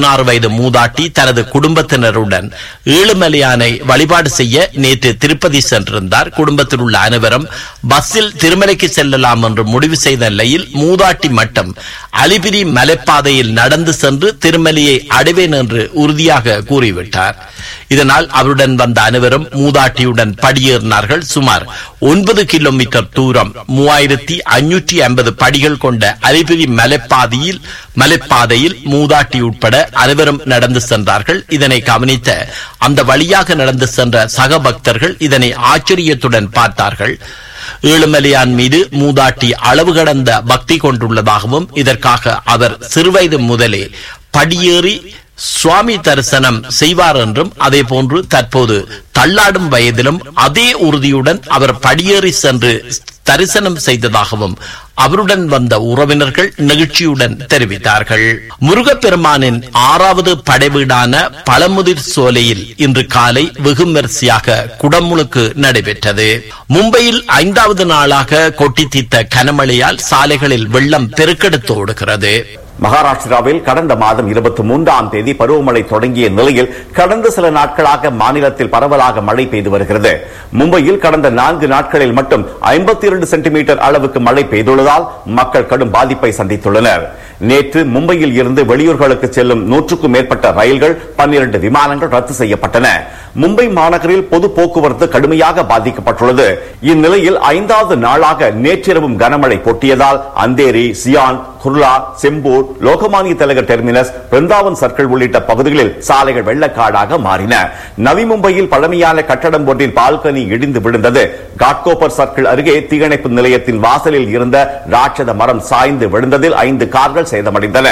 பதினாறு வயது மூதாட்டி தனது குடும்பத்தினருடன் ஏழுமலையானை வழிபாடு செய்ய நேற்று திருப்பதி சென்றிருந்தார் குடும்பத்தில் உள்ள அனைவரும் பஸ்ஸில் திருமலைக்கு செல்லலாம் என்று முடிவு செய்த நிலையில் மூதாட்டி மட்டும் அலிபிரி மலைப்பாதையில் நடந்து சென்று திருமலையை அடைவேன் என்று உறுதியாக கூறிவிட்டார் இதனால் அவருடன் வந்த அனைவரும் மூதாட்டியுடன் படியேறினார்கள் சுமார் ஒன்பது கிலோமீட்டர் தூரம் மூவாயிரத்தி ஐநூற்றி ஐம்பது படிகள் கொண்ட அலிபிரி மலைப்பாதையில் மலைப்பாதையில் மூதாட்டி உட்பட அனைவரும் நடந்து சென்றார்கள் இதனை கவனித்த அந்த வழியாக நடந்து சென்ற சக பக்தர்கள் இதனை ஆச்சரியத்துடன் பார்த்தார்கள் ஏழுமலையான் மீது மூதாட்டி அளவு கடந்த பக்தி கொண்டுள்ளதாகவும் இதற்காக அவர் சிறுவயது முதலே படியேறி சுவாமி தரிசனம் செய்வார் என்றும் அதே போன்று தற்போது தள்ளாடும் வயதிலும் அதே உறுதியுடன் அவர் படியேறி சென்று தரிசனம் செய்ததாகவும் அவருடன் வந்த உறவினர்கள் நெகிழ்ச்சியுடன் தெரிவித்தார்கள் முருகப்பெருமானின் ஆறாவது படைவீடான பழமுதிர் சோலையில் இன்று காலை வெகுமரிசையாக குடமுழுக்கு நடைபெற்றது மும்பையில் ஐந்தாவது நாளாக கொட்டி தீர்த்த கனமழையால் சாலைகளில் வெள்ளம் பெருக்கெடுத்து ஓடுகிறது மகாராஷ்டிராவில் கடந்த மாதம் இருபத்தி மூன்றாம் தேதி பருவமழை தொடங்கிய நிலையில் கடந்த சில நாட்களாக மாநிலத்தில் பரவலாக மழை பெய்து வருகிறது மும்பையில் கடந்த நான்கு நாட்களில் மட்டும் ஐம்பத்தி இரண்டு சென்டிமீட்டர் அளவுக்கு மழை பெய்துள்ளதால் மக்கள் கடும் பாதிப்பை சந்தித்துள்ளனர் நேற்று மும்பையில் இருந்து வெளியூர்களுக்கு செல்லும் நூற்றுக்கும் மேற்பட்ட ரயில்கள் பன்னிரண்டு விமானங்கள் ரத்து செய்யப்பட்டன மும்பை மாநகரில் பொது போக்குவரத்து கடுமையாக பாதிக்கப்பட்டுள்ளது இந்நிலையில் ஐந்தாவது நாளாக நேற்றிரவும் கனமழை கொட்டியதால் அந்தேரி சியான் குர்லா செம்பூர் லோகமானிய திலகர் டெர்மினஸ் பிருந்தாவன் சர்க்கிள் உள்ளிட்ட பகுதிகளில் சாலைகள் வெள்ளக்காடாக மாறின நவி மும்பையில் பழமையான கட்டடம் ஒன்றின் பால்கனி இடிந்து விழுந்தது காட்கோபர் சர்க்கிள் அருகே தீயணைப்பு நிலையத்தின் வாசலில் இருந்த ராட்சத மரம் சாய்ந்து விழுந்ததில் ஐந்து கார்கள் சேதமடைந்தன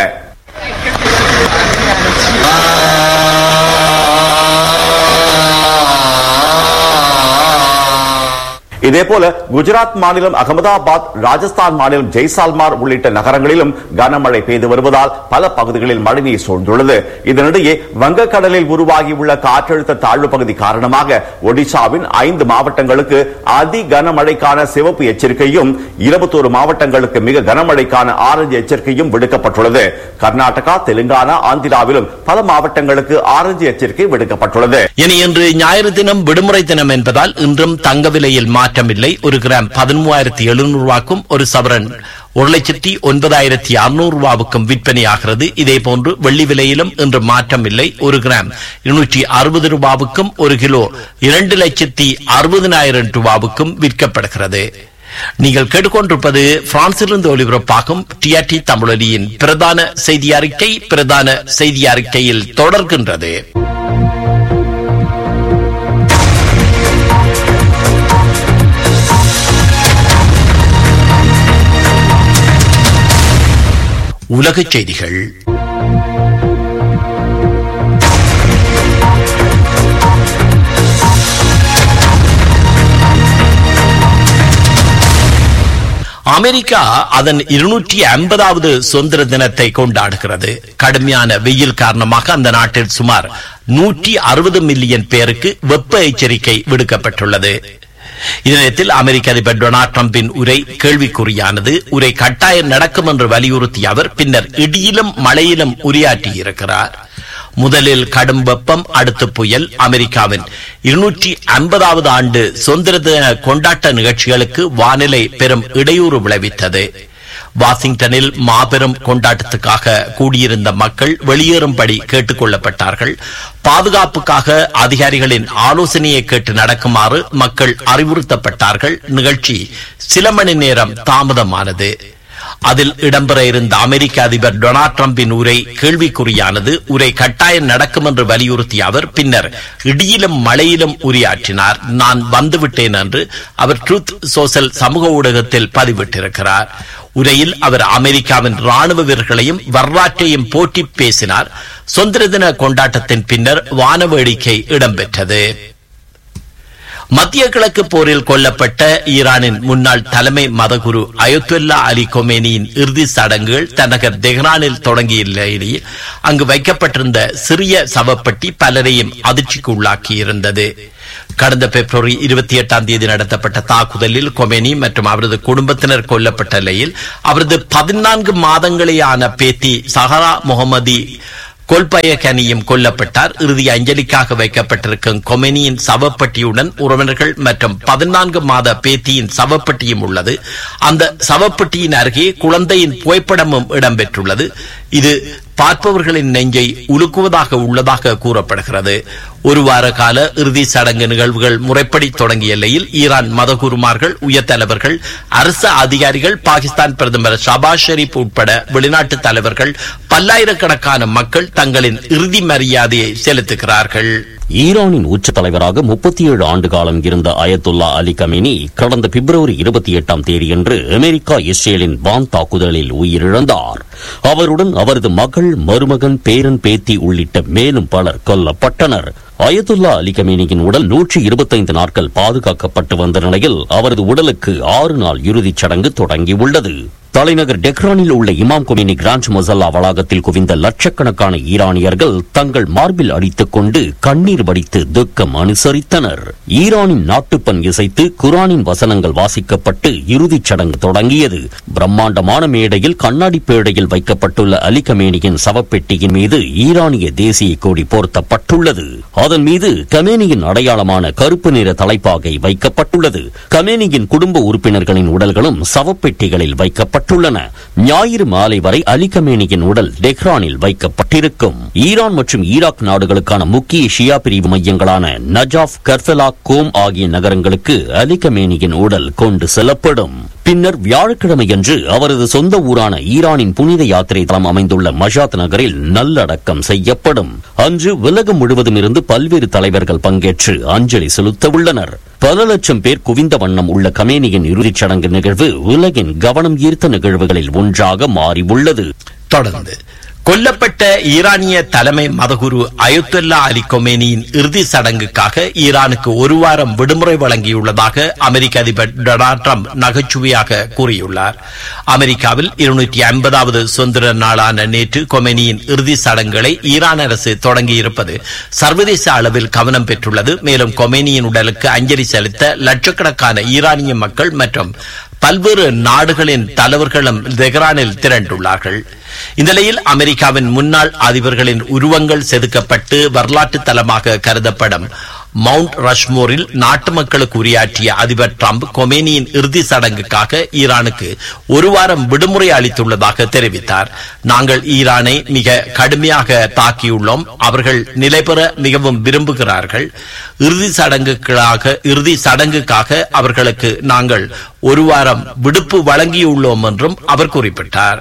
இதேபோல குஜராத் மாநிலம் அகமதாபாத் ராஜஸ்தான் மாநிலம் ஜெய்சால்மார் உள்ளிட்ட நகரங்களிலும் கனமழை பெய்து வருவதால் பல பகுதிகளில் மழைநீர் சூழ்ந்துள்ளது இதனிடையே வங்கக்கடலில் உருவாகியுள்ள காற்றழுத்த தாழ்வு பகுதி காரணமாக ஒடிசாவின் ஐந்து மாவட்டங்களுக்கு அதி கனமழைக்கான சிவப்பு எச்சரிக்கையும் இருபத்தோரு மாவட்டங்களுக்கு மிக கனமழைக்கான ஆரஞ்சு எச்சரிக்கையும் விடுக்கப்பட்டுள்ளது கர்நாடகா தெலுங்கானா ஆந்திராவிலும் பல மாவட்டங்களுக்கு ஆரஞ்சு எச்சரிக்கை விடுக்கப்பட்டுள்ளது இனி இன்று ஞாயிறு தினம் விடுமுறை தினம் என்பதால் இன்றும் தங்க விலையில் மாற்றமில்லை ஒரு கிராம் பதிமூவாயிரத்தி எழுநூறு ரூபாய்க்கும் ஒரு சவரன் ஒரு லட்சத்தி ஒன்பதாயிரத்தி அறுநூறு ரூபாவுக்கும் விற்பனையாகிறது இதே போன்று வெள்ளி விலையிலும் இன்று மாற்றம் இல்லை ஒரு கிராம் இருநூற்றி அறுபது ரூபாவுக்கும் ஒரு கிலோ இரண்டு லட்சத்தி அறுபதினாயிரம் ரூபாவுக்கும் விற்கப்படுகிறது நீங்கள் கேட்டுக்கொண்டிருப்பது பிரான்சிலிருந்து ஒலிபரப்பாகும் டிஆர்டி தமிழொலியின் பிரதான செய்தி அறிக்கை பிரதான செய்தி அறிக்கையில் தொடர்கின்றது உலகச் செய்திகள் அமெரிக்கா அதன் இருநூற்றி ஐம்பதாவது சுதந்திர தினத்தை கொண்டாடுகிறது கடுமையான வெயில் காரணமாக அந்த நாட்டில் சுமார் நூற்றி அறுபது மில்லியன் பேருக்கு வெப்ப எச்சரிக்கை விடுக்கப்பட்டுள்ளது இதனத்தில் அமெரிக்க அதிபர் டொனால்ட் டிரம்பின் உரை கேள்விக்குறியானது உரை கட்டாயம் நடக்கும் என்று வலியுறுத்திய அவர் பின்னர் இடியிலும் மழையிலும் உரையாற்றியிருக்கிறார் முதலில் கடும் வெப்பம் அடுத்து புயல் அமெரிக்காவின் இருநூற்றி ஐம்பதாவது ஆண்டு சுதந்திர தின கொண்டாட்ட நிகழ்ச்சிகளுக்கு வானிலை பெரும் இடையூறு விளைவித்தது வாஷிங்டனில் மாபெரும் கொண்டாட்டத்துக்காக கூடியிருந்த மக்கள் வெளியேறும்படி கேட்டுக் கொள்ளப்பட்டார்கள் பாதுகாப்புக்காக அதிகாரிகளின் ஆலோசனையை கேட்டு நடக்குமாறு மக்கள் அறிவுறுத்தப்பட்டார்கள் நிகழ்ச்சி சில மணி நேரம் தாமதமானது அதில் இடம்பெற இருந்த அமெரிக்க அதிபர் டொனால்ட் டிரம்பின் உரை கேள்விக்குறியானது உரை கட்டாயம் நடக்கும் என்று வலியுறுத்திய அவர் பின்னர் இடியிலும் மழையிலும் உரையாற்றினார் நான் வந்துவிட்டேன் என்று அவர் ட்ரூத் சோசல் சமூக ஊடகத்தில் பதிவிட்டிருக்கிறார் உரையில் அவர் அமெரிக்காவின் ராணுவ வீரர்களையும் வரலாற்றையும் போட்டி பேசினார் சுதந்திர தின கொண்டாட்டத்தின் பின்னர் வான வேடிக்கை இடம்பெற்றது மத்திய கிழக்கு போரில் கொல்லப்பட்ட ஈரானின் முன்னாள் தலைமை மதகுரு அயோத்துல்லா அலி கொமேனியின் இறுதி சடங்குகள் தன்னகர் தெஹ்ரானில் தொடங்கிய நிலையில் அங்கு வைக்கப்பட்டிருந்த சிறிய சவப்பட்டி பலரையும் அதிர்ச்சிக்கு உள்ளாக்கியிருந்தது கடந்த பிப்ரவரி இருபத்தி எட்டாம் தேதி நடத்தப்பட்ட தாக்குதலில் கொமேனி மற்றும் அவரது குடும்பத்தினர் கொல்லப்பட்ட நிலையில் அவரது பதினான்கு மாதங்களேயான பேத்தி சஹரா முகமதி கொல்பய கனியும் கொல்லப்பட்டார் இறுதி அஞ்சலிக்காக வைக்கப்பட்டிருக்கும் கொமெனியின் சவப்பட்டியுடன் உறவினர்கள் மற்றும் பதினான்கு மாத பேத்தியின் சவப்பட்டியும் உள்ளது அந்த சவப்பட்டியின் அருகே குழந்தையின் புகைப்படமும் இடம்பெற்றுள்ளது இது பார்ப்பவர்களின் நெஞ்சை உலுக்குவதாக உள்ளதாக கூறப்படுகிறது ஒரு வார கால இறுதி சடங்கு நிகழ்வுகள் முறைப்படி தொடங்கிய நிலையில் ஈரான் மதகுருமார்கள் உயர் தலைவர்கள் அரசு அதிகாரிகள் பாகிஸ்தான் பிரதமர் ஷபாஸ் ஷெரீப் உட்பட வெளிநாட்டு தலைவர்கள் பல்லாயிரக்கணக்கான மக்கள் தங்களின் இறுதி மரியாதையை செலுத்துகிறார்கள் ஈரானின் உச்ச தலைவராக முப்பத்தி ஏழு ஆண்டு காலம் இருந்த அயத்துல்லா அலி கமேனி கடந்த பிப்ரவரி இருபத்தி எட்டாம் தேதியன்று அமெரிக்கா இஸ்ரேலின் வான் தாக்குதலில் உயிரிழந்தார் அவருடன் அவரது மகள் மருமகன் பேரன் பேத்தி உள்ளிட்ட மேலும் பலர் கொல்லப்பட்டனர் அயத்துல்லா அலி கமேனியின் உடல் நூற்றி இருபத்தைந்து நாட்கள் பாதுகாக்கப்பட்டு வந்த நிலையில் அவரது உடலுக்கு ஆறு நாள் இறுதிச் சடங்கு தொடங்கியுள்ளது தலைநகர் டெக்ரானில் உள்ள இமாம் கொமினி கிராண்ட் மொசல்லா வளாகத்தில் குவிந்த லட்சக்கணக்கான ஈரானியர்கள் தங்கள் மார்பில் அடித்துக் கொண்டு கண்ணீர் வடித்து துக்கம் அனுசரித்தனர் ஈரானின் நாட்டுப்பண் இசைத்து குரானின் வசனங்கள் வாசிக்கப்பட்டு இறுதிச் சடங்கு தொடங்கியது பிரம்மாண்டமான மேடையில் கண்ணாடி பேடையில் வைக்கப்பட்டுள்ள அலி கமேனியின் சவப்பெட்டியின் மீது ஈரானிய தேசிய கொடி போர்த்தப்பட்டுள்ளது அதன் மீது கமேனியின் அடையாளமான கருப்பு நிற தலைப்பாகை வைக்கப்பட்டுள்ளது கமேனியின் குடும்ப உறுப்பினர்களின் உடல்களும் சவப்பெட்டிகளில் வைக்கப்பட்டுள்ளன ஞாயிறு மாலை வரை அலி கமேனியின் உடல் டெஹ்ரானில் வைக்கப்பட்டிருக்கும் ஈரான் மற்றும் ஈராக் நாடுகளுக்கான முக்கிய ஷியா பிரிவு மையங்களான நஜாப் கர்ஃபலா கோம் ஆகிய நகரங்களுக்கு அலி கமேனியின் உடல் கொண்டு செல்லப்படும் பின்னர் வியாழக்கிழமையன்று அவரது சொந்த ஊரான ஈரானின் புனித யாத்திரை தளம் அமைந்துள்ள மஷாத் நகரில் நல்லடக்கம் செய்யப்படும் அன்று உலகம் முழுவதும் இருந்து பல்வேறு தலைவர்கள் பங்கேற்று அஞ்சலி செலுத்த உள்ளனர் பல லட்சம் பேர் குவிந்த வண்ணம் உள்ள கமேனியின் இறுதிச் சடங்கு நிகழ்வு உலகின் கவனம் ஈர்த்த நிகழ்வுகளில் ஒன்றாக மாறியுள்ளது தொடர்ந்து கொல்லப்பட்ட ஈரானிய தலைமை மதகுரு அயுத்துல்லா அலி கொமேனியின் இறுதி சடங்குக்காக ஈரானுக்கு ஒரு வாரம் விடுமுறை வழங்கியுள்ளதாக அமெரிக்க அதிபர் டொனால்ட் ட்ரம்ப் நகைச்சுவையாக கூறியுள்ளார் அமெரிக்காவில் இருநூற்றி ஐம்பதாவது சுதந்திர நாளான நேற்று கொமேனியின் இறுதி சடங்குகளை ஈரான் அரசு தொடங்கியிருப்பது சர்வதேச அளவில் கவனம் பெற்றுள்ளது மேலும் கொமேனியின் உடலுக்கு அஞ்சலி செலுத்த லட்சக்கணக்கான ஈரானிய மக்கள் மற்றும் பல்வேறு நாடுகளின் தலைவர்களும் தெஹ்ரானில் திரண்டுள்ளார்கள் இந்த நிலையில் அமெரிக்காவின் முன்னாள் அதிபர்களின் உருவங்கள் செதுக்கப்பட்டு வரலாற்று தலமாக கருதப்படும் மவுண்ட் ரஷ்மோரில் நாட்டு மக்களுக்கு உரையாற்றிய அதிபர் டிரம்ப் கொமேனியின் இறுதி சடங்குக்காக ஈரானுக்கு ஒரு வாரம் விடுமுறை அளித்துள்ளதாக தெரிவித்தார் நாங்கள் ஈரானை மிக கடுமையாக தாக்கியுள்ளோம் அவர்கள் நிலை பெற மிகவும் விரும்புகிறார்கள் இறுதி சடங்குகளாக இறுதி சடங்குக்காக அவர்களுக்கு நாங்கள் ஒரு வாரம் விடுப்பு வழங்கியுள்ளோம் என்றும் அவர் குறிப்பிட்டார்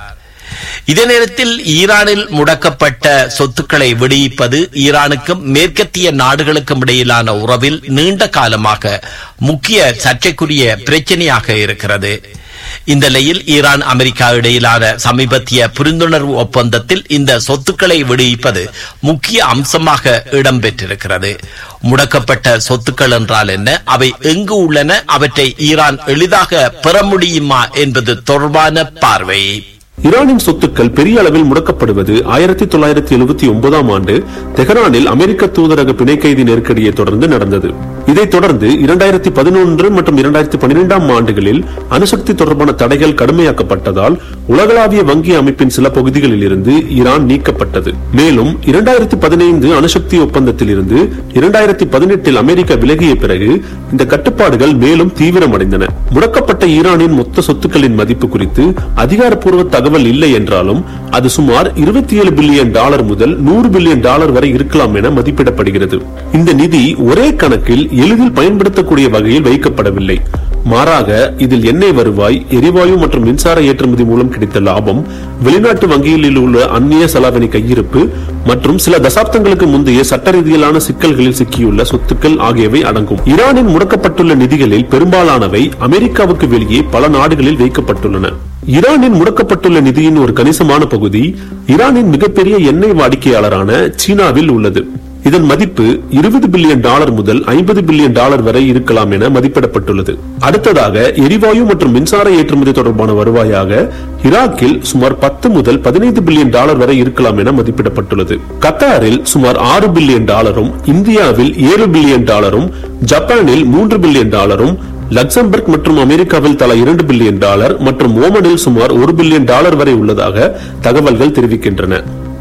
இதே நேரத்தில் ஈரானில் முடக்கப்பட்ட சொத்துக்களை விடுவிப்பது ஈரானுக்கும் மேற்கத்திய நாடுகளுக்கும் இடையிலான உறவில் நீண்ட காலமாக முக்கிய சர்ச்சைக்குரிய பிரச்சனையாக இருக்கிறது இந்த நிலையில் ஈரான் அமெரிக்கா இடையிலான சமீபத்திய புரிந்துணர்வு ஒப்பந்தத்தில் இந்த சொத்துக்களை விடுவிப்பது முக்கிய அம்சமாக இடம்பெற்றிருக்கிறது முடக்கப்பட்ட சொத்துக்கள் என்றால் என்ன அவை எங்கு உள்ளன அவற்றை ஈரான் எளிதாக பெற முடியுமா என்பது தொடர்பான பார்வை ஈரானின் சொத்துக்கள் பெரிய அளவில் முடக்கப்படுவது ஆயிரத்தி தொள்ளாயிரத்தி எழுபத்தி ஒன்பதாம் ஆண்டு தெஹரானில் அமெரிக்க தூதரக பிணை கைதி நெருக்கடியை தொடர்ந்து நடந்தது இதைத் தொடர்ந்து இரண்டாயிரத்தி பதினொன்று மற்றும் இரண்டாயிரத்தி பன்னிரெண்டாம் ஆண்டுகளில் அணுசக்தி தொடர்பான தடைகள் கடுமையாக்கப்பட்டதால் உலகளாவிய வங்கி அமைப்பின் சில பகுதிகளில் இருந்து ஈரான் நீக்கப்பட்டது மேலும் இரண்டாயிரத்தி பதினைந்து அணுசக்தி ஒப்பந்தத்தில் இருந்து இரண்டாயிரத்தி பதினெட்டில் அமெரிக்கா விலகிய பிறகு இந்த கட்டுப்பாடுகள் மேலும் தீவிரமடைந்தன முடக்கப்பட்ட ஈரானின் மொத்த சொத்துக்களின் மதிப்பு குறித்து அதிகாரப்பூர்வ தகவல் இல்லை என்றாலும் அது சுமார் இருபத்தி ஏழு பில்லியன் டாலர் முதல் நூறு பில்லியன் டாலர் வரை இருக்கலாம் என மதிப்பிடப்படுகிறது இந்த நிதி ஒரே கணக்கில் எளிதில் பயன்படுத்தக்கூடிய வகையில் வைக்கப்படவில்லை மாறாக இதில் எண்ணெய் வருவாய் எரிவாயு மற்றும் மின்சார ஏற்றுமதி மூலம் கிடைத்த லாபம் வெளிநாட்டு வங்கிகளில் உள்ள அந்நிய செலாவணி கையிருப்பு மற்றும் சில தசாப்தங்களுக்கு முந்தைய சட்ட ரீதியிலான சிக்கல்களில் சிக்கியுள்ள சொத்துக்கள் ஆகியவை அடங்கும் ஈரானின் முடக்கப்பட்டுள்ள நிதிகளில் பெரும்பாலானவை அமெரிக்காவுக்கு வெளியே பல நாடுகளில் வைக்கப்பட்டுள்ளன ஈரானின் முடக்கப்பட்டுள்ள நிதியின் ஒரு கணிசமான பகுதி ஈரானின் மிகப்பெரிய எண்ணெய் வாடிக்கையாளரான சீனாவில் உள்ளது இதன் மதிப்பு இருபது பில்லியன் டாலர் முதல் ஐம்பது பில்லியன் டாலர் வரை இருக்கலாம் என மதிப்பிடப்பட்டுள்ளது அடுத்ததாக எரிவாயு மற்றும் மின்சார ஏற்றுமதி தொடர்பான வருவாயாக ஈராக்கில் சுமார் பத்து முதல் பதினைந்து பில்லியன் டாலர் வரை இருக்கலாம் என மதிப்பிடப்பட்டுள்ளது கத்தாரில் சுமார் ஆறு பில்லியன் டாலரும் இந்தியாவில் ஏழு பில்லியன் டாலரும் ஜப்பானில் மூன்று பில்லியன் டாலரும் லக்சம்பர்க் மற்றும் அமெரிக்காவில் தலா இரண்டு பில்லியன் டாலர் மற்றும் ஓமனில் சுமார் ஒரு பில்லியன் டாலர் வரை உள்ளதாக தகவல்கள் தெரிவிக்கின்றன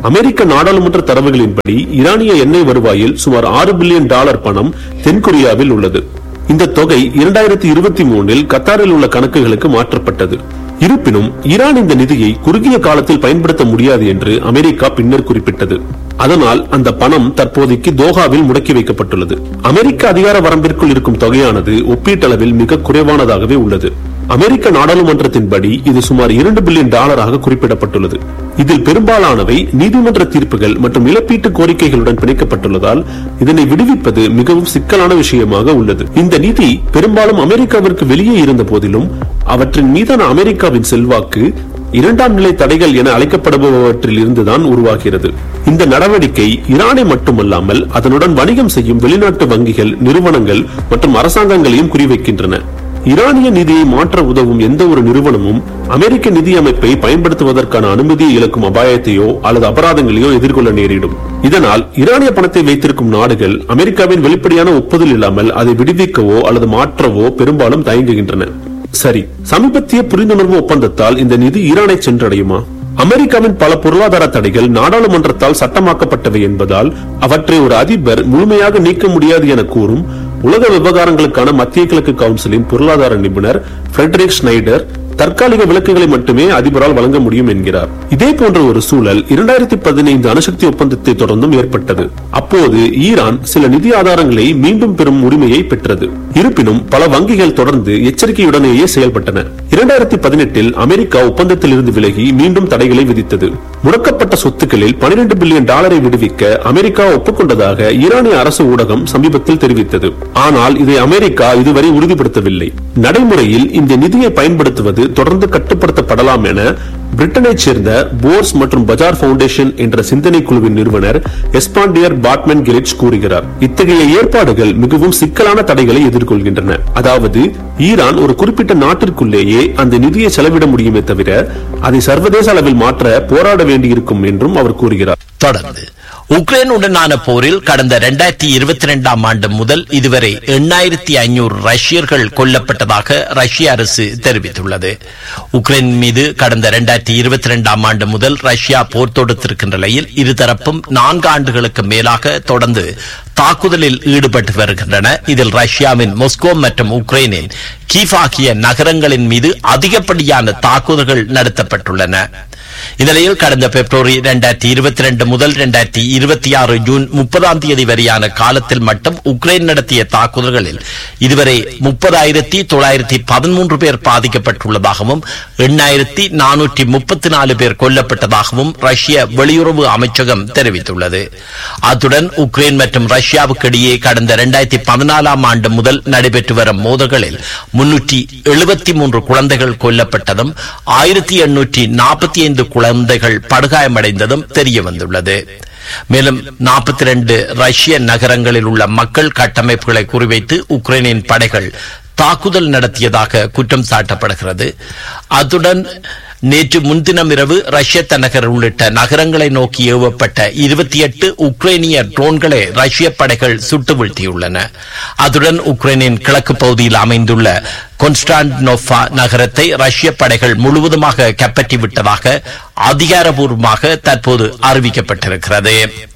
அமெரிக்க நாடாளுமன்ற தரவுகளின்படி ஈரானிய எண்ணெய் வருவாயில் சுமார் ஆறு பில்லியன் டாலர் பணம் தென்கொரியாவில் உள்ளது இந்த தொகை இரண்டாயிரத்தி இருபத்தி மூணில் கத்தாரில் உள்ள கணக்குகளுக்கு மாற்றப்பட்டது இருப்பினும் ஈரான் இந்த நிதியை குறுகிய காலத்தில் பயன்படுத்த முடியாது என்று அமெரிக்கா பின்னர் குறிப்பிட்டது அதனால் அந்த பணம் தற்போதைக்கு தோஹாவில் முடக்கி வைக்கப்பட்டுள்ளது அமெரிக்க அதிகார வரம்பிற்குள் இருக்கும் தொகையானது ஒப்பீட்டளவில் மிக குறைவானதாகவே உள்ளது அமெரிக்க நாடாளுமன்றத்தின்படி இது சுமார் இரண்டு பில்லியன் டாலராக குறிப்பிடப்பட்டுள்ளது இதில் பெரும்பாலானவை நீதிமன்ற தீர்ப்புகள் மற்றும் இழப்பீட்டு கோரிக்கைகளுடன் பிணைக்கப்பட்டுள்ளதால் இதனை விடுவிப்பது மிகவும் சிக்கலான விஷயமாக உள்ளது இந்த நிதி பெரும்பாலும் அமெரிக்காவிற்கு வெளியே இருந்த போதிலும் அவற்றின் மீதான அமெரிக்காவின் செல்வாக்கு இரண்டாம் நிலை தடைகள் என அழைக்கப்படுபவற்றில் இருந்துதான் உருவாகிறது இந்த நடவடிக்கை ஈரானை மட்டுமல்லாமல் அதனுடன் வணிகம் செய்யும் வெளிநாட்டு வங்கிகள் நிறுவனங்கள் மற்றும் அரசாங்கங்களையும் குறிவைக்கின்றன ஈரானிய நிதியை மாற்ற உதவும் எந்த ஒரு நிறுவனமும் அமெரிக்க நிதி அமைப்பை பயன்படுத்துவதற்கான அனுமதியை இழக்கும் அபாயத்தையோ அல்லது அபராதங்களையோ எதிர்கொள்ள நேரிடும் இதனால் ஈரானிய பணத்தை வைத்திருக்கும் நாடுகள் அமெரிக்காவின் வெளிப்படையான ஒப்புதல் இல்லாமல் அதை விடுவிக்கவோ அல்லது மாற்றவோ பெரும்பாலும் தயங்குகின்றன சரி சமீபத்திய புரிந்துணர்வு ஒப்பந்தத்தால் இந்த நிதி ஈரானை சென்றடையுமா அமெரிக்காவின் பல பொருளாதார தடைகள் நாடாளுமன்றத்தால் சட்டமாக்கப்பட்டவை என்பதால் அவற்றை ஒரு அதிபர் முழுமையாக நீக்க முடியாது என கூறும் உலக விவகாரங்களுக்கான மத்திய கிழக்கு கவுன்சிலின் பொருளாதார நிபுணர் ஃபிரெட்ரிக் ஸ்னைடர் தற்காலிக விலக்குகளை மட்டுமே அதிபரால் வழங்க முடியும் என்கிறார் இதே போன்ற ஒரு சூழல் இரண்டாயிரத்தி பதினைந்து அணுசக்தி ஒப்பந்தத்தை தொடர்ந்தும் ஏற்பட்டது அப்போது ஈரான் சில நிதி ஆதாரங்களை மீண்டும் பெறும் உரிமையை பெற்றது இருப்பினும் பல வங்கிகள் தொடர்ந்து எச்சரிக்கையுடனேயே செயல்பட்டன இரண்டாயிரத்தி பதினெட்டில் அமெரிக்கா ஒப்பந்தத்தில் இருந்து விலகி மீண்டும் தடைகளை விதித்தது முடக்கப்பட்ட சொத்துக்களில் பனிரெண்டு பில்லியன் டாலரை விடுவிக்க அமெரிக்கா ஒப்புக்கொண்டதாக ஈரானிய அரசு ஊடகம் சமீபத்தில் தெரிவித்தது ஆனால் இதை அமெரிக்கா இதுவரை உறுதிப்படுத்தவில்லை நடைமுறையில் இந்த நிதியை பயன்படுத்துவது தொடர்ந்து கட்டுப்படுத்தப்படலாம் என பிரிட்டனைச் சேர்ந்த போர்ஸ் மற்றும் பஜார் பவுண்டேஷன் என்ற சிந்தனை குழுவின் நிறுவனர் எஸ்பாண்டியர் பாட்மன் கிரிட்ஜ் கூறுகிறார் இத்தகைய ஏற்பாடுகள் மிகவும் சிக்கலான தடைகளை எதிர்கொள்கின்றன அதாவது ஈரான் ஒரு குறிப்பிட்ட நாட்டிற்குள்ளேயே அந்த நிதியை செலவிட முடியுமே தவிர அதை சர்வதேச அளவில் மாற்ற போராட வேண்டியிருக்கும் என்றும் அவர் கூறுகிறார் தொடர்ந்து உக்ரைனுடனான போரில் கடந்த இரண்டாயிரத்தி இருபத்தி இரண்டாம் ஆண்டு முதல் இதுவரை எண்ணாயிரத்தி ஐநூறு ரஷ்யர்கள் கொல்லப்பட்டதாக ரஷ்ய அரசு தெரிவித்துள்ளது உக்ரைன் மீது கடந்த இரண்டாயிரத்தி இருபத்தி இரண்டாம் ஆண்டு முதல் ரஷ்யா போர் தொடுத்திருக்கின்ற நிலையில் இருதரப்பும் நான்கு ஆண்டுகளுக்கு மேலாக தொடர்ந்து தாக்குதலில் ஈடுபட்டு வருகின்றன இதில் ரஷ்யாவின் மொஸ்கோ மற்றும் உக்ரைனின் கீவ் ஆகிய நகரங்களின் மீது அதிகப்படியான தாக்குதல்கள் நடத்தப்பட்டுள்ளன இந்நிலையில் கடந்த பிப்ரவரி இரண்டாயிரத்தி இருபத்தி ரெண்டு முதல் இரண்டாயிரத்தி இருபத்தி ஆறு ஜூன் முப்பதாம் தேதி வரையான காலத்தில் மட்டும் உக்ரைன் நடத்திய தாக்குதல்களில் இதுவரை முப்பதாயிரத்தி தொள்ளாயிரத்தி பதிமூன்று பேர் பாதிக்கப்பட்டுள்ளதாகவும் எண்ணாயிரத்தி நானூற்றி முப்பத்தி நாலு பேர் கொல்லப்பட்டதாகவும் ரஷ்ய வெளியுறவு அமைச்சகம் தெரிவித்துள்ளது அத்துடன் உக்ரைன் மற்றும் ரஷ்யாவுக்கு இடையே கடந்த இரண்டாயிரத்தி பதினாலாம் ஆண்டு முதல் நடைபெற்று வரும் மோதல்களில் முன்னூற்றி எழுபத்தி மூன்று குழந்தைகள் கொல்லப்பட்டதும் ஆயிரத்தி எண்ணூற்றி நாற்பத்தி ஐந்து குழந்தைகள் படுகாயமடைந்ததும் தெரிய வந்துள்ளது மேலும் நாற்பத்தி ரெண்டு ரஷ்ய நகரங்களில் உள்ள மக்கள் கட்டமைப்புகளை குறிவைத்து உக்ரைனின் படைகள் தாக்குதல் நடத்தியதாக குற்றம் சாட்டப்படுகிறது அத்துடன் நேற்று முன்தினம் இரவு ரஷ்ய தலைநகர் உள்ளிட்ட நகரங்களை நோக்கி ஏவப்பட்ட இருபத்தி எட்டு உக்ரைனிய ட்ரோன்களை ரஷ்ய படைகள் சுட்டு வீழ்த்தியுள்ளன அதுடன் உக்ரைனின் கிழக்கு பகுதியில் அமைந்துள்ள கொன்ஸ்டான்டினோஃபா நகரத்தை ரஷ்ய படைகள் முழுவதுமாக கைப்பற்றிவிட்டதாக அதிகாரபூர்வமாக தற்போது அறிவிக்கப்பட்டிருக்கிறது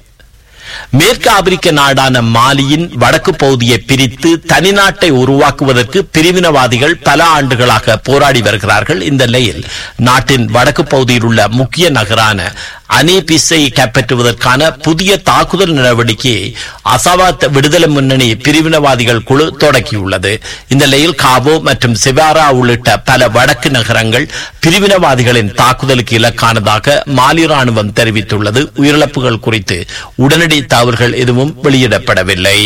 மேற்கு ஆப்பிரிக்க நாடான மாலியின் வடக்கு பகுதியை பிரித்து தனிநாட்டை உருவாக்குவதற்கு பிரிவினவாதிகள் பல ஆண்டுகளாக போராடி வருகிறார்கள் இந்த நிலையில் நாட்டின் வடக்கு பகுதியில் உள்ள முக்கிய நகரான அனேபிஸை கைப்பற்றுவதற்கான புதிய தாக்குதல் நடவடிக்கையை அசாவாத் விடுதலை முன்னணி பிரிவினவாதிகள் குழு தொடங்கியுள்ளது இந்த நிலையில் காபோ மற்றும் சிவாரா உள்ளிட்ட பல வடக்கு நகரங்கள் பிரிவினவாதிகளின் தாக்குதலுக்கு இலக்கானதாக மாலி ராணுவம் தெரிவித்துள்ளது உயிரிழப்புகள் குறித்து உடனடி தகவல்கள் எதுவும் வெளியிடப்படவில்லை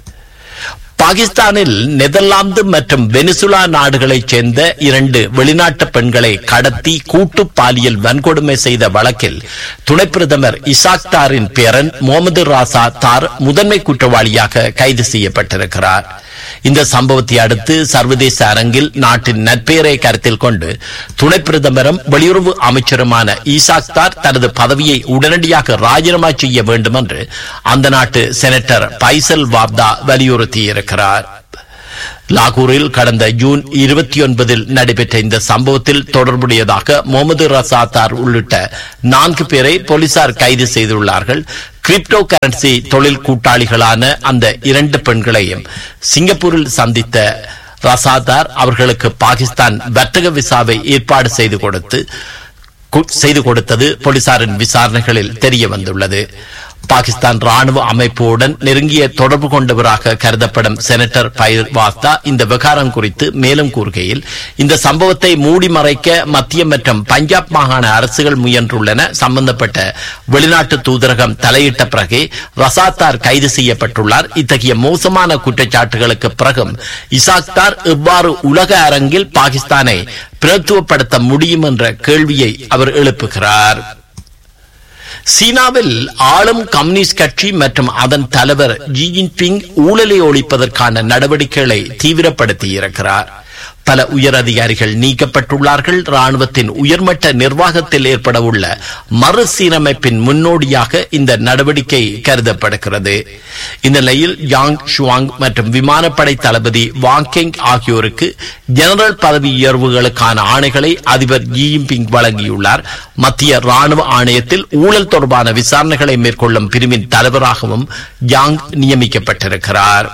பாகிஸ்தானில் நெதர்லாந்து மற்றும் வெனிசுலா நாடுகளைச் சேர்ந்த இரண்டு வெளிநாட்டு பெண்களை கடத்தி கூட்டு பாலியல் வன்கொடுமை செய்த வழக்கில் துணை பிரதமர் இசாக்தாரின் பேரன் முகமது ராசா தார் முதன்மை குற்றவாளியாக கைது செய்யப்பட்டிருக்கிறார் இந்த சம்பவத்தை அடுத்து சர்வதேச அரங்கில் நாட்டின் நற்பெயரை கருத்தில் கொண்டு துணை பிரதமரும் வெளியுறவு அமைச்சருமான ஈசாக்தார் தனது பதவியை உடனடியாக ராஜினாமா செய்ய வேண்டும் என்று அந்த நாட்டு செனட்டர் பைசல் வாப்தா வலியுறுத்தியிருக்கிறார் லாகூரில் கடந்த ஜூன் இருபத்தி ஒன்பதில் நடைபெற்ற இந்த சம்பவத்தில் தொடர்புடையதாக முகமது ரசாத்தார் உள்ளிட்ட நான்கு பேரை போலீசார் கைது செய்துள்ளார்கள் கிரிப்டோ கரன்சி தொழில் கூட்டாளிகளான அந்த இரண்டு பெண்களையும் சிங்கப்பூரில் சந்தித்த ரசாதார் அவர்களுக்கு பாகிஸ்தான் வர்த்தக விசாவை ஏற்பாடு செய்து கொடுத்து கு- செய்து கொடுத்தது போலீசாரின் விசாரணைகளில் தெரிய வந்துள்ளது பாகிஸ்தான் ராணுவ அமைப்புடன் நெருங்கிய தொடர்பு கொண்டவராக கருதப்படும் செனட்டர் பயிர் வாஸ்தா இந்த விவகாரம் குறித்து மேலும் கூறுகையில் இந்த சம்பவத்தை மூடி மறைக்க மத்திய மற்றும் பஞ்சாப் மாகாண அரசுகள் முயன்றுள்ளன சம்பந்தப்பட்ட வெளிநாட்டு தூதரகம் தலையிட்ட பிறகே ரசாத்தார் கைது செய்யப்பட்டுள்ளார் இத்தகைய மோசமான குற்றச்சாட்டுகளுக்கு பிறகும் இசாக்தார் எவ்வாறு உலக அரங்கில் பாகிஸ்தானை பிரத்துவப்படுத்த முடியும் என்ற கேள்வியை அவர் எழுப்புகிறார் சீனாவில் ஆளும் கம்யூனிஸ்ட் கட்சி மற்றும் அதன் தலைவர் ஜி ஜின்பிங் ஊழலை ஒழிப்பதற்கான நடவடிக்கைகளை தீவிரப்படுத்தி இருக்கிறார் பல உயர் அதிகாரிகள் நீக்கப்பட்டுள்ளார்கள் ராணுவத்தின் உயர்மட்ட நிர்வாகத்தில் ஏற்பட உள்ள மறுசீரமைப்பின் முன்னோடியாக இந்த நடவடிக்கை கருதப்படுகிறது இந்த நிலையில் யாங் ஷுவாங் மற்றும் விமானப்படை தளபதி வாங்கெங் ஆகியோருக்கு ஜெனரல் பதவி உயர்வுகளுக்கான ஆணைகளை அதிபர் ஜி ஜின்பிங் வழங்கியுள்ளார் மத்திய ராணுவ ஆணையத்தில் ஊழல் தொடர்பான விசாரணைகளை மேற்கொள்ளும் பிரிவின் தலைவராகவும் யாங் நியமிக்கப்பட்டிருக்கிறார்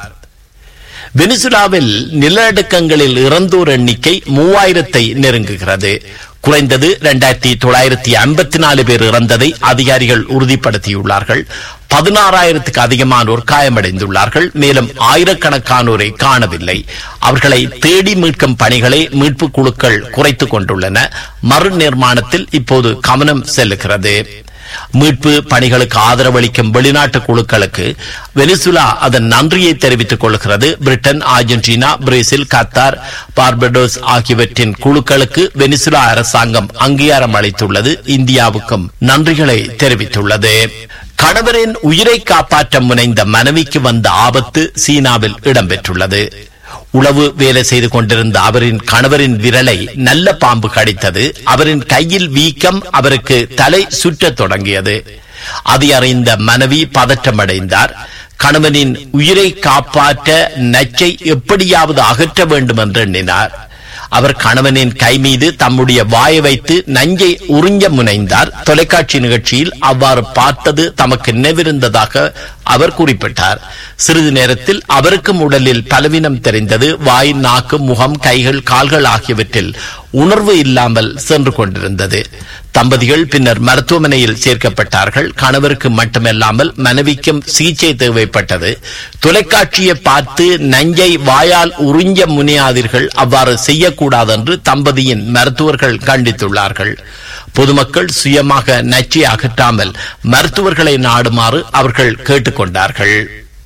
வெனிசுலாவில் நிலநடுக்கங்களில் இறந்தோர் எண்ணிக்கை மூவாயிரத்தை நெருங்குகிறது குறைந்தது இரண்டாயிரத்தி தொள்ளாயிரத்தி ஐம்பத்தி நாலு பேர் இறந்ததை அதிகாரிகள் உறுதிப்படுத்தியுள்ளார்கள் பதினாறாயிரத்துக்கு அதிகமானோர் காயமடைந்துள்ளார்கள் மேலும் ஆயிரக்கணக்கானோரை காணவில்லை அவர்களை தேடி மீட்கும் பணிகளை மீட்பு குழுக்கள் குறைத்துக் கொண்டுள்ளன மறு நிர்மாணத்தில் இப்போது கவனம் செல்லுகிறது மீட்பு பணிகளுக்கு ஆதரவளிக்கும் வெளிநாட்டு குழுக்களுக்கு வெனிசுலா அதன் நன்றியை தெரிவித்துக் கொள்கிறது Britain Argentina Brazil Qatar Barbados ஆகியவற்றின் குழுக்களுக்கு வெனிசுலா அரசாங்கம் அங்கீகாரம் அளித்துள்ளது இந்தியாவுக்கும் நன்றிகளை தெரிவித்துள்ளது கணவரின் உயிரை காப்பாற்ற முனைந்த மனைவிக்கு வந்த ஆபத்து சீனாவில் இடம்பெற்றுள்ளது உளவு வேலை செய்து கொண்டிருந்த அவரின் கணவரின் விரலை நல்ல பாம்பு கடித்தது அவரின் கையில் வீக்கம் அவருக்கு தலை சுற்றத் தொடங்கியது அதை அறிந்த மனைவி பதற்றமடைந்தார் கணவனின் உயிரை காப்பாற்ற நச்சை எப்படியாவது அகற்ற வேண்டும் என்று எண்ணினார் அவர் கணவனின் கை மீது தம்முடைய வாயை வைத்து நஞ்சை உறிஞ்ச முனைந்தார் தொலைக்காட்சி நிகழ்ச்சியில் அவ்வாறு பார்த்தது தமக்கு நினைவிருந்ததாக அவர் குறிப்பிட்டார் சிறிது நேரத்தில் அவருக்கும் உடலில் பலவீனம் தெரிந்தது வாய் நாக்கு முகம் கைகள் கால்கள் ஆகியவற்றில் உணர்வு இல்லாமல் சென்று கொண்டிருந்தது தம்பதிகள் பின்னர் மருத்துவமனையில் சேர்க்கப்பட்டார்கள் கணவருக்கு மட்டுமல்லாமல் மனைவிக்கும் சிகிச்சை தேவைப்பட்டது தொலைக்காட்சியை பார்த்து நஞ்சை வாயால் உறிஞ்ச முனையாதீர்கள் அவ்வாறு செய்யக்கூடாது என்று தம்பதியின் மருத்துவர்கள் கண்டித்துள்ளார்கள் பொதுமக்கள் சுயமாக நச்சை அகற்றாமல் மருத்துவர்களை நாடுமாறு அவர்கள் கேட்டுக்கொண்டார்கள்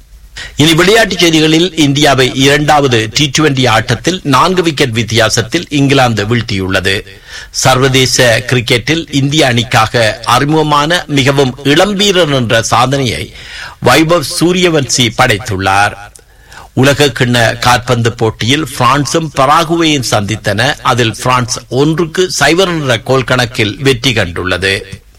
இனி விளையாட்டுச் செய்திகளில் இந்தியாவை இரண்டாவது டி டுவெண்டி ஆட்டத்தில் நான்கு விக்கெட் வித்தியாசத்தில் இங்கிலாந்து வீழ்த்தியுள்ளது சர்வதேச கிரிக்கெட்டில் இந்திய அணிக்காக அறிமுகமான மிகவும் இளம் வீரர் என்ற சாதனையை வைபவ் சூரியவன்சி படைத்துள்ளார் உலக கிண்ண காற்பந்து போட்டியில் பிரான்சும் பராகுவேயும் சந்தித்தன அதில் பிரான்ஸ் ஒன்றுக்கு சைபர் என்ற கோல் கணக்கில் வெற்றி கண்டுள்ளது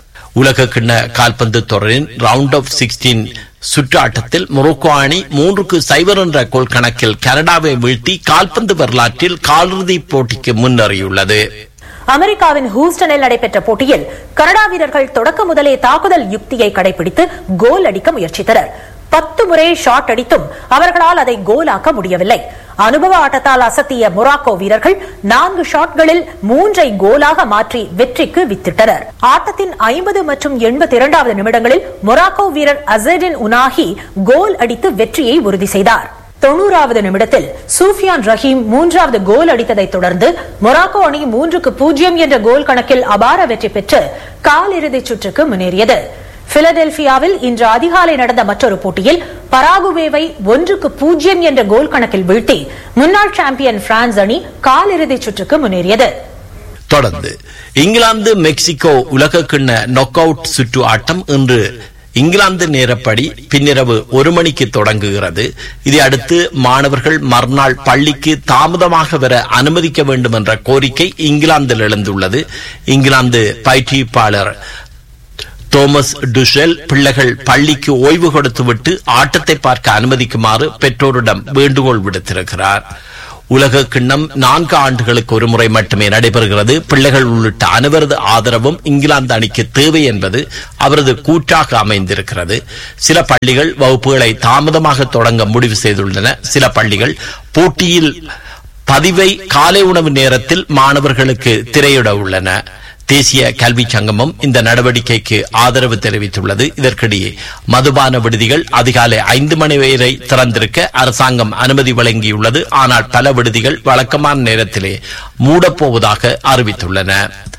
உலக கிண்ண கால்பந்து தொடரின் ரவுண்ட் ஆஃப் சிக்ஸ்டீன் சுற்று ஆட்டத்தில் மொரோக்கோ அணி மூன்றுக்கு சைபர் என்ற கோல் கணக்கில் கனடாவை வீழ்த்தி கால்பந்து வரலாற்றில் காலிறுதி போட்டிக்கு முன்னேறியுள்ளது அமெரிக்காவின் ஹூஸ்டனில் நடைபெற்ற போட்டியில் கனடா வீரர்கள் தொடக்க முதலே தாக்குதல் யுக்தியை கடைபிடித்து கோல் அடிக்க முயற்சித்தனர் பத்து முறை ஷாட் அடித்தும் அவர்களால் அதை கோலாக்க முடியவில்லை அனுபவ ஆட்டத்தால் அசத்திய மொராக்கோ வீரர்கள் நான்கு ஷாட்களில் மூன்றை கோலாக மாற்றி வெற்றிக்கு வித்திட்டனர் ஆட்டத்தின் ஐம்பது மற்றும் எண்பத்தி இரண்டாவது நிமிடங்களில் மொராக்கோ வீரர் அசடின் உனாஹி கோல் அடித்து வெற்றியை உறுதி செய்தார் தொண்ணூறாவது நிமிடத்தில் சூஃபியான் ரஹீம் மூன்றாவது கோல் அடித்ததைத் தொடர்ந்து மொராக்கோ அணி மூன்றுக்கு பூஜ்ஜியம் என்ற கோல் கணக்கில் அபார வெற்றி பெற்று காலிறுதிச் சுற்றுக்கு முன்னேறியது பிலடெல்பியாவில் இன்று அதிகாலை நடந்த மற்றொரு போட்டியில் பராகுவேவை ஒன்றுக்கு பூஜ்ஜியம் என்ற கோல் கணக்கில் வீழ்த்தி முன்னாள் சாம்பியன் பிரான்ஸ் அணி காலிறுதிச் சுற்றுக்கு முன்னேறியது தொடர்ந்து இங்கிலாந்து மெக்சிகோ உலக கிண்ண நொக் அவுட் சுற்று ஆட்டம் இன்று இங்கிலாந்து நேரப்படி பின்னிரவு ஒரு மணிக்கு தொடங்குகிறது இதை அடுத்து மாணவர்கள் மறுநாள் பள்ளிக்கு தாமதமாக வர அனுமதிக்க வேண்டும் என்ற கோரிக்கை இங்கிலாந்தில் எழுந்துள்ளது இங்கிலாந்து பயிற்றுவிப்பாளர் தோமஸ் டுஷெல் பிள்ளைகள் பள்ளிக்கு ஓய்வு கொடுத்துவிட்டு ஆட்டத்தை பார்க்க அனுமதிக்குமாறு பெற்றோரிடம் வேண்டுகோள் விடுத்திருக்கிறார் உலக கிண்ணம் நான்கு ஆண்டுகளுக்கு ஒரு முறை மட்டுமே நடைபெறுகிறது பிள்ளைகள் உள்ளிட்ட அனைவரது ஆதரவும் இங்கிலாந்து அணிக்கு தேவை என்பது அவரது கூற்றாக அமைந்திருக்கிறது சில பள்ளிகள் வகுப்புகளை தாமதமாக தொடங்க முடிவு செய்துள்ளன சில பள்ளிகள் போட்டியில் பதிவை காலை உணவு நேரத்தில் மாணவர்களுக்கு திரையிட உள்ளன தேசிய கல்வி சங்கமம் இந்த நடவடிக்கைக்கு ஆதரவு தெரிவித்துள்ளது இதற்கிடையே மதுபான விடுதிகள் அதிகாலை ஐந்து மணி வரை திறந்திருக்க அரசாங்கம் அனுமதி வழங்கியுள்ளது ஆனால் பல விடுதிகள் வழக்கமான நேரத்திலே மூடப்போவதாக அறிவித்துள்ளன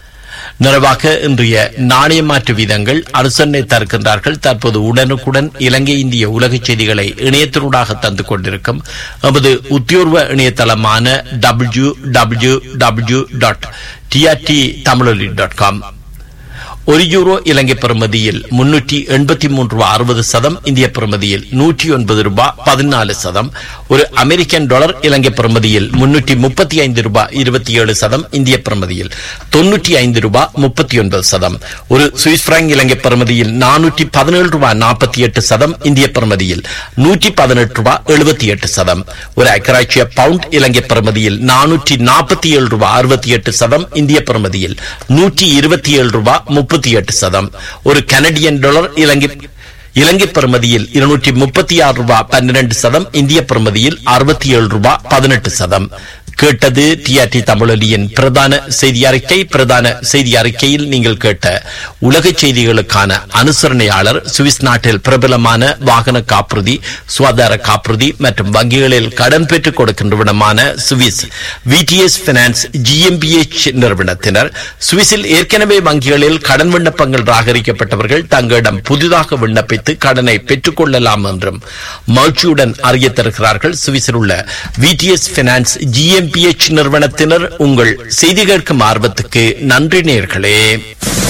நிறைவாக இன்றைய நாணய மாற்று வீதங்கள் அரசனை தருகின்றார்கள் தற்போது உடனுக்குடன் இலங்கை இந்திய உலக செய்திகளை இணையத்தினூடாக தந்து கொண்டிருக்கும் நமது உத்தியோர்வ இணையதளமான W W W dot TRT Tamiloli dot com ஒரு யூரோ இலங்கை பெறுமதியில் முன்னூற்றி எண்பத்தி மூன்று ரூபாய் அறுபது சதம் இந்திய பெறுமதியில் நூற்றி ஒன்பது ரூபாய் பதினாலு சதம் ஒரு அமெரிக்கன் டாலர் இலங்கை பெறுமதியில் முன்னூற்றி முப்பத்தி ஐந்து ரூபாய் இருபத்தி ஏழு சதம் இந்திய பெறுமதியில் தொன்னூற்றி ஐந்து ரூபாய் முப்பத்தி ஒன்பது சதம் ஒரு சுவிஸ் பிராங்க் இலங்கை பெறுமதியில் நானூற்றி பதினேழு ரூபாய் நாற்பத்தி எட்டு சதம் இந்திய பெறுமதியில் நூற்றி பதினெட்டு ரூபாய் எழுபத்தி எட்டு சதம் ஒரு அக்கராட்சிய பவுண்ட் இலங்கை பெறுமதியில் நானூற்றி நாற்பத்தி ஏழு ரூபாய் அறுபத்தி எட்டு சதம் இந்திய பெறுமதியில் நூற்றி இருபத்தி ஏழு ரூபாய் முப்பத்தி எட்டு சதம் ஒரு கனடியன் டாலர் இலங்கை இலங்கை பெறுமதியில் இருநூற்றி முப்பத்தி ஆறு ரூபாய் பன்னிரண்டு சதம் இந்திய பெறுமதியில் அறுபத்தி ஏழு ரூபாய் பதினெட்டு சதம் கேட்டது டிஆர்டி தமிழொலியின் பிரதான செய்தி அறிக்கை பிரதான செய்தி அறிக்கையில் நீங்கள் கேட்ட உலக செய்திகளுக்கான அனுசரணையாளர் சுவிஸ் நாட்டில் பிரபலமான வாகன காப்புறுதி சுகாதார காப்புறுதி மற்றும் வங்கிகளில் கடன் பெற்றுக் கொடுக்கின்றவனமான சுவிஸ் விடிஎஸ் பினான்ஸ் ஜிஎம்பிஎச் நிறுவனத்தினர் சுவிஸில் ஏற்கனவே வங்கிகளில் கடன் விண்ணப்பங்கள் ராகரிக்கப்பட்டவர்கள் தங்களிடம் புதிதாக விண்ணப்பித்து கடனை பெற்றுக் கொள்ளலாம் என்றும் மகிழ்ச்சியுடன் அறிய தருகிறார்கள் சுவிஸில் உள்ள விடிஎஸ் பினான்ஸ் ஜிஎம்பிஎச் நிறுவனத்தினர் உங்கள் செய்தி கேட்கும் ஆர்வத்துக்கு நன்றி நேர்களே